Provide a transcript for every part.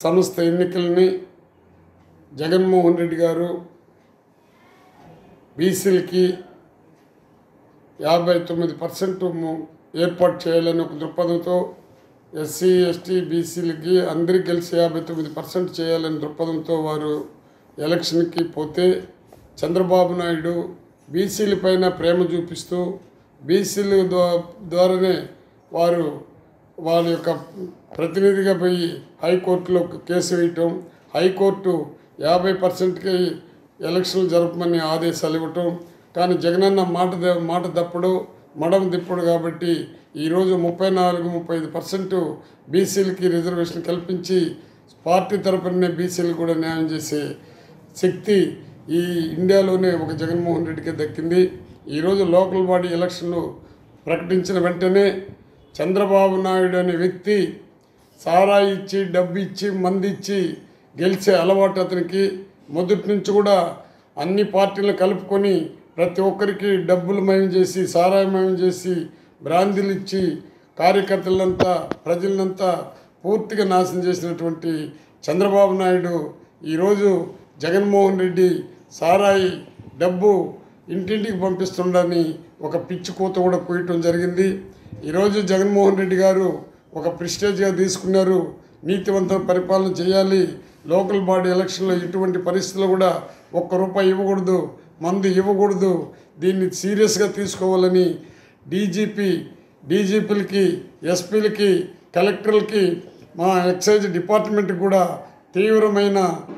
సంస్థ ఎన్నికల్ని జగన్మోహన్ రెడ్డి గారు బీసీలకి యాభై తొమ్మిది పర్సెంట్ ఏర్పాటు చేయాలని ఒక దృక్పథంతో ఎస్సీ ఎస్టీ బీసీలకి అందరికీ కలిసి యాభై తొమ్మిది పర్సెంట్ చేయాలని దృక్పథంతో వారు ఎలక్షన్కి పోతే చంద్రబాబు నాయుడు బీసీల పైన ప్రేమ చూపిస్తూ బీసీల ద్వా- ద్వారానే వారు వాళ్ళ యొక్క ప్రతినిధిగా పోయి హైకోర్టులో కేసు వేయటం హైకోర్టు యాభై పర్సెంట్కి ఎలక్షన్లు జరపమని ఆదేశాలు ఇవ్వటం కానీ జగనన్న మాట ద- మాట తప్పుడు మడం తిప్పుడు కాబట్టి ఈరోజు ముప్పై నాలుగు ముప్పై ఐదు పర్సెంట్ బీసీలకి రిజర్వేషన్ కల్పించి పార్టీ తరపునే బీసీలకు కూడా న్యాయం చేసే శక్తి ఈ ఇండియాలోనే ఒక జగన్మోహన్ రెడ్డికి దక్కింది ఈరోజు లోకల్ బాడీ ఎలక్షన్లు ప్రకటించిన వెంటనే చంద్రబాబు నాయుడు అనే వ్యక్తి సారా ఇచ్చి డబ్బు ఇచ్చి మంది ఇచ్చి గెలిచే అలవాటు అతనికి మొదటి నుంచి కూడా అన్ని పార్టీలను కలుపుకొని ప్రతి ఒక్కరికి డబ్బులు మయం చేసి సారాయమయం చేసి బ్రాందీలు ఇచ్చి కార్యకర్తలంతా ప్రజలంతా పూర్తిగా నాశనం చేసినటువంటి చంద్రబాబు నాయుడు ఈరోజు జగన్మోహన్ రెడ్డి సారాయి డబ్బు ఇంటింటికి పంపిస్తుండని ఒక పిచ్చి కూత కూడా కూయటం జరిగింది ఈరోజు జగన్మోహన్ రెడ్డి గారు ఒక ప్రిస్టేజ్గా తీసుకున్నారు నీతివంతమైన పరిపాలన చేయాలి లోకల్ బాడీ ఎలక్షన్లో ఇటువంటి పరిస్థితుల్లో కూడా ఒక్క రూపాయి ఇవ్వకూడదు మందు ఇవ్వకూడదు దీన్ని సీరియస్గా తీసుకోవాలని డీజీపీ డీజీపీలకి ఎస్పీలకి కలెక్టర్లకి మా ఎక్సైజ్ డిపార్ట్మెంట్కి కూడా తీవ్రమైన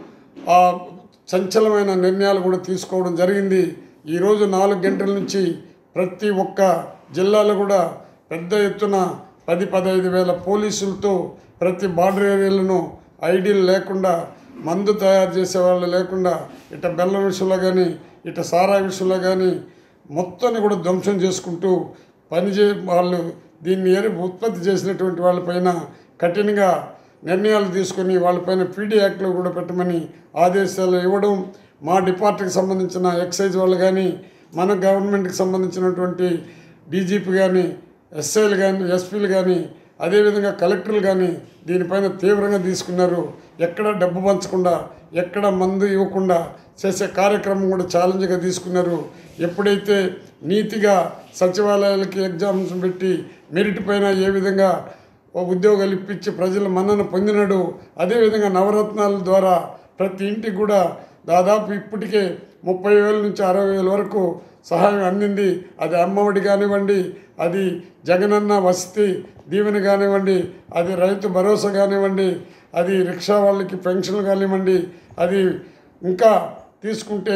ఆ చంచలమైన నిర్ణయాలు కూడా తీసుకోవడం జరిగింది ఈరోజు నాలుగు గంటల నుంచి ప్రతి ఒక్క జిల్లాలో కూడా పెద్ద ఎత్తున పది పదహైదు వేల పోలీసులతో ప్రతి బార్డర్ ఏరియాలను ఐడీలు లేకుండా మందు తయారు చేసే వాళ్ళు లేకుండా ఇట బెల్లం విషయంలో కానీ ఇట సారా విషయంలో కానీ మొత్తాన్ని కూడా ధ్వంసం చేసుకుంటూ పనిచే వాళ్ళు దీన్ని ఏరి ఉత్పత్తి చేసినటువంటి వాళ్ళపైన కఠినంగా నిర్ణయాలు తీసుకొని వాళ్ళపైన పీడీ యాక్ట్లో కూడా పెట్టమని ఆదేశాలు ఇవ్వడం మా డిపార్ట్కి సంబంధించిన ఎక్సైజ్ వాళ్ళు కానీ మన గవర్నమెంట్కి సంబంధించినటువంటి డీజీపీ కానీ ఎస్ఐలు కానీ ఎస్పీలు కానీ అదేవిధంగా కలెక్టర్లు కానీ దీనిపైన తీవ్రంగా తీసుకున్నారు ఎక్కడ డబ్బు పంచకుండా ఎక్కడ మందు ఇవ్వకుండా చేసే కార్యక్రమం కూడా ఛాలెంజ్గా తీసుకున్నారు ఎప్పుడైతే నీతిగా సచివాలయాలకి ఎగ్జామ్స్ పెట్టి మెరిట్ పైన ఏ విధంగా ఓ ఉద్యోగాలు ఇప్పించి ప్రజల మన్నన పొందినాడు అదేవిధంగా నవరత్నాల ద్వారా ప్రతి ఇంటికి కూడా దాదాపు ఇప్పటికే ముప్పై వేల నుంచి అరవై వేల వరకు సహాయం అందింది అది అమ్మఒడి కానివ్వండి అది జగనన్న వసతి దీవెన కానివ్వండి అది రైతు భరోసా కానివ్వండి అది రిక్షా వాళ్ళకి పెన్షన్లు కానివ్వండి అది ఇంకా తీసుకుంటే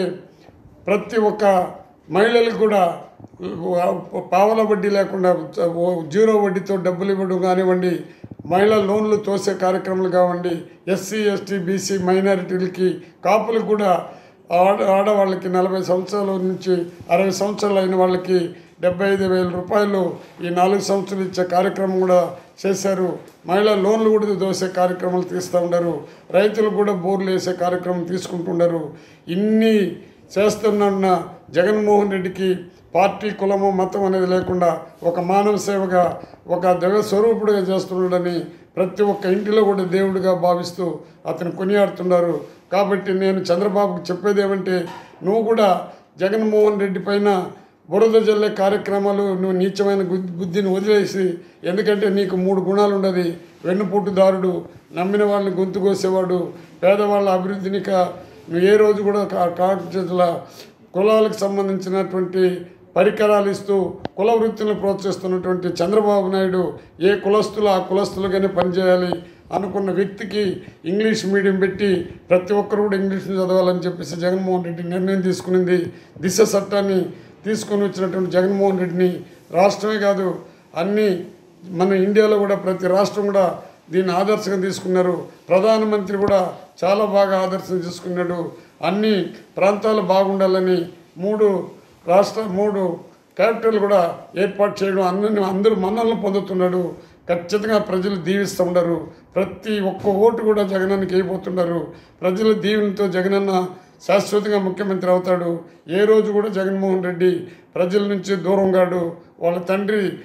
ప్రతి ఒక్క మహిళలకు కూడా పావల వడ్డీ లేకుండా జీరో వడ్డీతో డబ్బులు ఇవ్వడం కానివ్వండి మహిళా లోన్లు తోసే కార్యక్రమాలు కావండి ఎస్సీ ఎస్టీ బీసీ మైనారిటీలకి కాపులకు కూడా ఆడ ఆడవాళ్ళకి నలభై సంవత్సరాల నుంచి అరవై సంవత్సరాలు అయిన వాళ్ళకి డెబ్బై ఐదు వేల రూపాయలు ఈ నాలుగు సంవత్సరాలు ఇచ్చే కార్యక్రమం కూడా చేశారు మహిళా లోన్లు కూడా దోసే కార్యక్రమాలు తీస్తూ ఉన్నారు రైతులు కూడా బోర్లు వేసే కార్యక్రమం తీసుకుంటున్నారు ఇన్ని చేస్తున్న జగన్మోహన్ రెడ్డికి పార్టీ కులము మతం అనేది లేకుండా ఒక మానవ సేవగా ఒక దైవ స్వరూపుడుగా చేస్తున్నాడని ప్రతి ఒక్క ఇంటిలో కూడా దేవుడిగా భావిస్తూ అతను కొనియాడుతున్నారు కాబట్టి నేను చంద్రబాబుకు చెప్పేది ఏమంటే నువ్వు కూడా జగన్మోహన్ రెడ్డి పైన బురద జల్లే కార్యక్రమాలు నువ్వు నీచమైన బుద్ధి బుద్ధిని వదిలేసి ఎందుకంటే నీకు మూడు గుణాలు ఉండదు వెన్నుపుట్టుదారుడు నమ్మిన వాళ్ళని గొంతు కోసేవాడు పేదవాళ్ళ అభివృద్ధిని కా నువ్వు ఏ రోజు కూడా కా- కాకుల కులాలకు సంబంధించినటువంటి పరికరాలు ఇస్తూ కుల వృత్తిని ప్రోత్సహిస్తున్నటువంటి చంద్రబాబు నాయుడు ఏ కులస్తులు ఆ కులస్తులుగానే పనిచేయాలి అనుకున్న వ్యక్తికి ఇంగ్లీష్ మీడియం పెట్టి ప్రతి ఒక్కరు కూడా ఇంగ్లీష్ని చదవాలని చెప్పేసి జగన్మోహన్ రెడ్డి నిర్ణయం తీసుకునింది దిశ చట్టాన్ని తీసుకొని వచ్చినటువంటి జగన్మోహన్ రెడ్డిని రాష్ట్రమే కాదు అన్ని మన ఇండియాలో కూడా ప్రతి రాష్ట్రం కూడా దీన్ని ఆదర్శంగా తీసుకున్నారు ప్రధానమంత్రి కూడా చాలా బాగా ఆదర్శం తీసుకున్నాడు అన్ని ప్రాంతాలు బాగుండాలని మూడు రాష్ట్ర మూడు క్యాపిటల్ కూడా ఏర్పాటు చేయడం అందరిని అందరూ మన్నలను పొందుతున్నాడు ఖచ్చితంగా ప్రజలు దీవిస్తూ ఉన్నారు ప్రతి ఒక్క ఓటు కూడా జగనన్నకి అయిపోతున్నారు ప్రజల దీవెనతో జగనన్న శాశ్వతంగా ముఖ్యమంత్రి అవుతాడు ఏ రోజు కూడా జగన్మోహన్ రెడ్డి ప్రజల నుంచి దూరం కాడు వాళ్ళ తండ్రి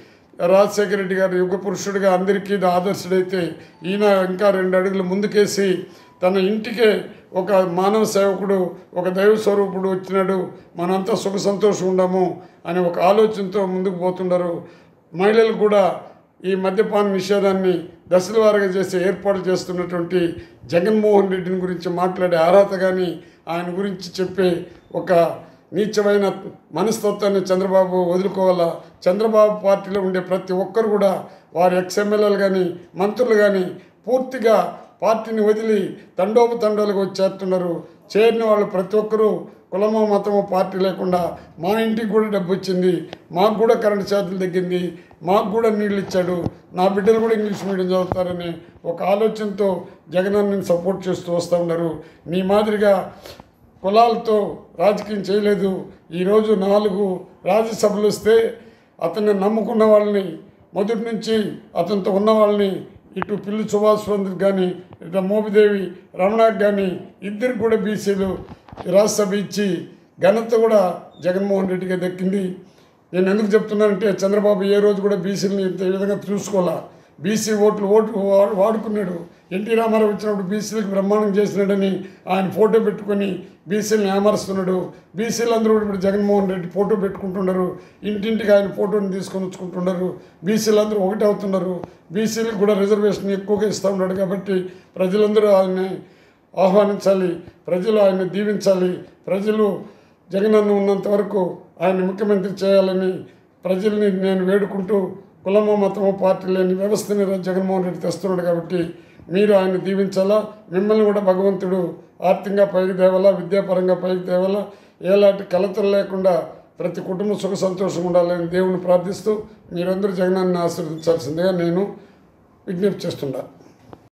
రాజశేఖర రెడ్డి గారు యుగ పురుషుడిగా అందరికీ ఇది ఆదర్శుడైతే ఈయన ఇంకా రెండు అడుగులు ముందుకేసి తన ఇంటికే ఒక మానవ సేవకుడు ఒక దైవ స్వరూపుడు వచ్చినాడు మనంతా సుఖ సంతోషం ఉండము అనే ఒక ఆలోచనతో ముందుకు పోతుండరు మహిళలు కూడా ఈ మద్యపాన నిషేధాన్ని దశల వారీగా చేసే ఏర్పాటు చేస్తున్నటువంటి జగన్మోహన్ రెడ్డిని గురించి మాట్లాడే అర్హత కానీ ఆయన గురించి చెప్పే ఒక నీచమైన మనస్తత్వాన్ని చంద్రబాబు వదులుకోవాలా చంద్రబాబు పార్టీలో ఉండే ప్రతి ఒక్కరు కూడా వారి ఎక్స్ఎమ్మెల్యేలు కానీ మంత్రులు కానీ పూర్తిగా పార్టీని వదిలి తండోపతండాలుగా వచ్చేస్తున్నారు చేరిన వాళ్ళు ప్రతి ఒక్కరూ కులమో మతమో పార్టీ లేకుండా మా ఇంటికి కూడా డబ్బు వచ్చింది మాకు కూడా కరెంటు ఛార్జీలు తగ్గింది మాకు కూడా నీళ్ళు ఇచ్చాడు నా బిడ్డలు కూడా ఇంగ్లీష్ మీడియం చదువుతారని ఒక ఆలోచనతో జగనన్నని సపోర్ట్ చేస్తూ వస్తూ ఉన్నారు నీ మాదిరిగా కులాలతో రాజకీయం చేయలేదు ఈరోజు నాలుగు రాజ్యసభలు వస్తే అతన్ని నమ్ముకున్న వాళ్ళని మొదటి నుంచి అతనితో ఉన్న వాళ్ళని ఇటు పిల్లి సుభాష్ చంద్ర కానీ ఇటు మోపిదేవి రమణాకి కానీ ఇద్దరికి కూడా బీసీలు రాజ్యసభ ఇచ్చి ఘనత కూడా జగన్మోహన్ రెడ్డికి దక్కింది నేను ఎందుకు చెప్తున్నానంటే చంద్రబాబు ఏ రోజు కూడా బీసీలని ఇంత విధంగా చూసుకోవాలా బీసీ ఓట్లు ఓటు వా- వాడుకున్నాడు ఎన్టీ రామారావు వచ్చినప్పుడు బీసీలకు బ్రహ్మాండం చేసినాడని ఆయన ఫోటో పెట్టుకొని బీసీలను ఏమరుస్తున్నాడు బీసీలు అందరూ కూడా ఇప్పుడు జగన్మోహన్ రెడ్డి ఫోటో పెట్టుకుంటున్నారు ఇంటింటికి ఆయన ఫోటోని తీసుకొని వచ్చుకుంటున్నారు బీసీలు అందరూ ఒకటి అవుతున్నారు బీసీలకు కూడా రిజర్వేషన్ ఎక్కువగా ఇస్తూ ఉన్నాడు కాబట్టి ప్రజలందరూ ఆయన్ని ఆహ్వానించాలి ప్రజలు ఆయన్ని దీవించాలి ప్రజలు జగనన్న ఉన్నంత వరకు ఆయన ముఖ్యమంత్రి చేయాలని ప్రజల్ని నేను వేడుకుంటూ కులమో మతమో పార్టీ లేని వ్యవస్థని రా- జగన్మోహన్ రెడ్డి తెస్తున్నాడు కాబట్టి మీరు ఆయన దీవించాలా మిమ్మల్ని కూడా భగవంతుడు ఆర్థికంగా పైకి తేవాలా విద్యాపరంగా పైకి తేవాలా ఎలాంటి కలతలు లేకుండా ప్రతి కుటుంబం సుఖ సంతోషం ఉండాలని దేవుని ప్రార్థిస్తూ మీరందరూ జగనాన్ని ఆశీర్వదించాల్సిందిగా నేను విజ్ఞప్తి చేస్తున్నా